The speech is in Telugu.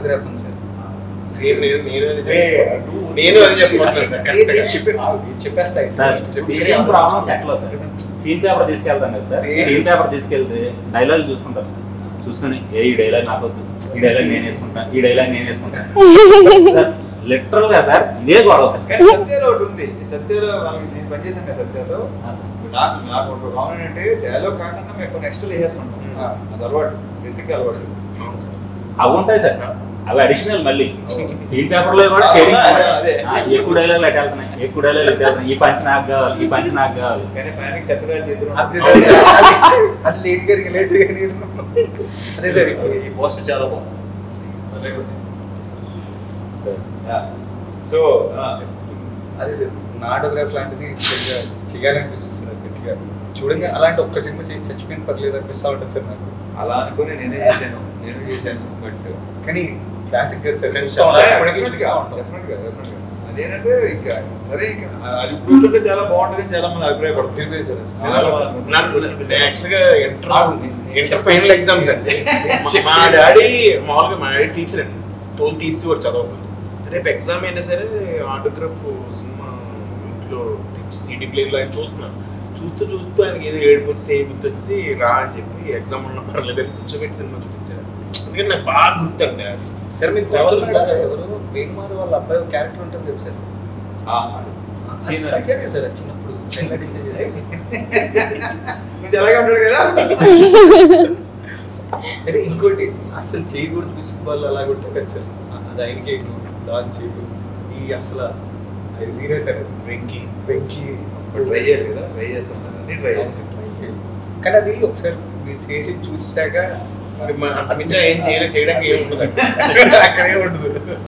ఆటోగ్రాఫ్ ఉంది సార్ సేమ్ నేను నేను అది చెప్ప- నేను అది చెప్పుకుంటున్నాను సార్ కరెక్ట్ గా చెప్పి చెప్పేస్తా సార్ సీన్ ప్రాబ్లమ్ సెట్ లో సార్ సీన్ పేపర్ తీసుకెళ్తాం కదా సార్ Scene- సీన్ పేపర్ తీసుకెళ్తే డైలాగ్ చూసుకుంటారు సార్ చూసుకొని ఏ ఈ డైలాగ్ నాకు వద్దు ఈ డైలాగ్ నేను వేసుకుంటా ఈ డైలాగ్ నేను వేసుకుంటా సార్ లిటరల్ గా సార్ ఇదే గొడవ సార్ కానీ సత్యలో ఒకటి ఉంది సత్యలో మనకి నేను పనిచేశాను కదా సత్యలో ఆ సార్. నాకు నాకు ఒక కామన్ అంటే డైలాగ్ కాకుండా మేము కొన్ని ఎక్స్ట్రా వేసేస్తుంటాం ఆ. అది అలవాటు బేసిక్ అలవాటు అవును సార్. అవి ఉంటాయి సార్ అవి అడిషనల్ మళ్ళీ సీన్ పేపర్ లో కూడా ఆ, షేరింగ్ అదే, అదే. ఎక్కువ డైలాగ్ ఎట్ వెళ్తున్నాయి ఎక్కువ డైలాగ్ ఎట్ వెళ్తున్నాయి ఈ పంచ్ నాకు కావాలి ఈ పంచ్ నాకు కావాలి కానీ ఫ్యామిలీ కత్తిరాలు చేతులు అది ఉంటాయి. అది లేట్ గా రిలీజ్ అదే సార్ ఈ పోస్ట్ చాలా బాగుంది భలే ఉంది. Yeah. సో ఆ, అదే సార్ నా ఆటోగ్రాఫ్ లాంటిది కొద్దిగా చేయాలనిపిస్తుంది సార్ గట్టిగా చూడంగా అలాంటి ఒక్క సినిమా చేసి చచ్చిపోయిన పర్లేదు అనిపిస్తూ ఉంటుంది సార్ నాకు అలా అనుకుని నేనే చేశాను నేను చేశాను బట్ కానీ క్లాసిక్ కదా సార్ కానీ చూస్తూ చాలా ఉంటాం, ఎప్పటికీ డెఫినెట్ చూస్తూ గా ఉంటాం. డెఫినెట్ గా డెఫినెట్ గా అదేంటంటే ఇంకా సరే ఇంకా అది కూర్చుంటే చాలా బాగుంటుంది అని చాలా మంది అభిప్రాయపడుతుంది తిరిగి సార్ అసలు. నిజం. నాకు నేను యాక్చువల్గా ఇంటర్ ఇంటర్ ఫైనల్ ఎగ్జామ్స్ అండి మా- మా డాడీ మామూలుగా మా డాడీ టీచర్ అండి తోలు తీసి వాడు చదవకూడదు రేపు ఎగ్జామ్ అయినా సరే ఆటోగ్రాఫ్ సినిమా ఇంట్లో తెచ్చి సీడీ ప్లేయర్లో ఆయన చూస్తున్నాను చూస్తూ చూస్తూ ఆయనకి ఏదో ఏడుపు వచ్చి సేమ్ గుర్తొచ్చి రా అని చెప్పి ఎగ్జామ్ ఉన్న పర్లేదు అని కూర్చోబెట్టి సినిమా చూపించారు అందుకని నాకు బాగా గుర్తండి అది సార్ మీకు గుర్తున్నాడా ఎవరు వేణుమాధవ్ వాళ్ళ అబ్బాయి క్యారెక్టర్ ఉంటుంది కదా సార్ ఆ, సీన్ సైకియాట్రిస్ట్ సార్ చిన్నప్పుడు చైల్డ్ డిసీజ్ కొంచెం అలాగే ఉంటాడు కదా అంటే ఇంకోటి అసలు చేయకూడదు విసిక్ బాల్ అలాగ ఉంటుంది కదా సార్ అది ఆయనకే డాన్స్ చేయకూడదు ఈ అసలు అది మీరే సార్ వెంకీ వెంకీ ట్రై చేయాలి కదా ట్రై చేస్తాం అన్ని ట్రై చేస్తాం కానీ అది ఒకసారి మీరు చేసి చూసాక అంత మించి ఏం చేయలేదు చేయడానికి ఏం ఉండదు అక్కడే ఉండదు